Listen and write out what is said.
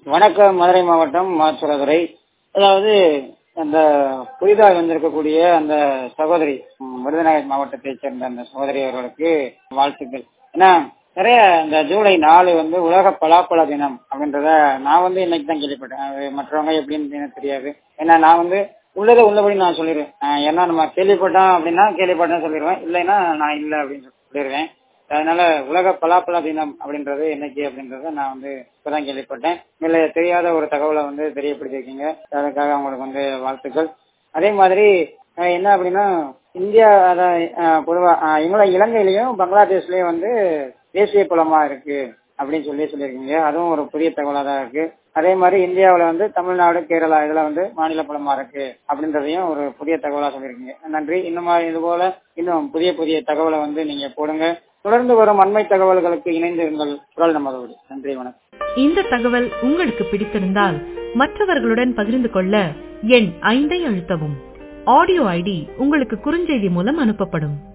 வணக்கம் மதுரை மாவட்டம் மாச்சுரதுரை அதாவது அந்த புதிதாக வந்திருக்கக்கூடிய அந்த சகோதரி ம், விருதுநகர் மாவட்டத்தைச் சேர்ந்த அந்த சகோதரி அவர்களுக்கு வாழ்த்துக்கள் ஏன்னா நிறைய இந்த ஜூலை நாலு வந்து உலக பலாப்பழ தினம் அப்படின்றத நான் வந்து இன்னைக்கு தான் கேள்விப்பட்டேன் அது மற்றவங்க எப்படின்னு எனக்கு தெரியாது ஏன்னா நான் வந்து உள்ளதை உள்ளபடி நான் சொல்லிடுவேன் அஹ் ஏன்னா நம்ம கேள்விப்பட்டோம் அப்படின்னா கேள்விப்பட்டேன்னு சொல்லிடுவேன் இல்லைன்னா நான் இல்லை அப்படின்னு சொல்லிடுவேன் அதனால உலக பலாப்பழ தினம் அப்படின்றது என்னைக்கு அப்படின்றத நான் வந்து இப்பதான் கேள்விப்பட்டேன் இல்ல தெரியாத ஒரு தகவலை வந்து தெரியப்படுத்திருக்கீங்க அதுக்காக உங்களுக்கு வந்து வாழ்த்துக்கள் அதே மாதிரி அஹ், என்ன அப்படின்னா இந்தியா அதான் அஹ், பொதுவா அஹ், இவங்கள இலங்கையிலயும் பங்களாதேஷ்லயும் வந்து தேசிய பழமா இருக்கு அப்படின்னு சொல்லி சொல்லியிருக்கீங்க அதுவும் ஒரு புதிய தகவலா தான் இருக்கு அதே மாதிரி இந்தியாவுல வந்து தமிழ்நாடு கேரளா இதுல வந்து மாநில பழமா இருக்கு அப்படின்றதையும் ஒரு புதிய தகவலா சொல்லியிருக்கீங்க நன்றி இன்னும் இது போல இன்னும் புதிய புதிய தகவலை வந்து நீங்க போடுங்க தொடர்ந்து வரும் அண்மை தகவல்களுக்கு இணைந்திருங்கள் குரல் நமதோடு நன்றி வணக்கம் இந்த தகவல் உங்களுக்கு பிடித்திருந்தால் மற்றவர்களுடன் பகிர்ந்து கொள்ள எண் ஐந்தை அழுத்தவும் ஆடியோ ஐடி உங்களுக்கு குறுஞ்செய்தி மூலம் அனுப்பப்படும்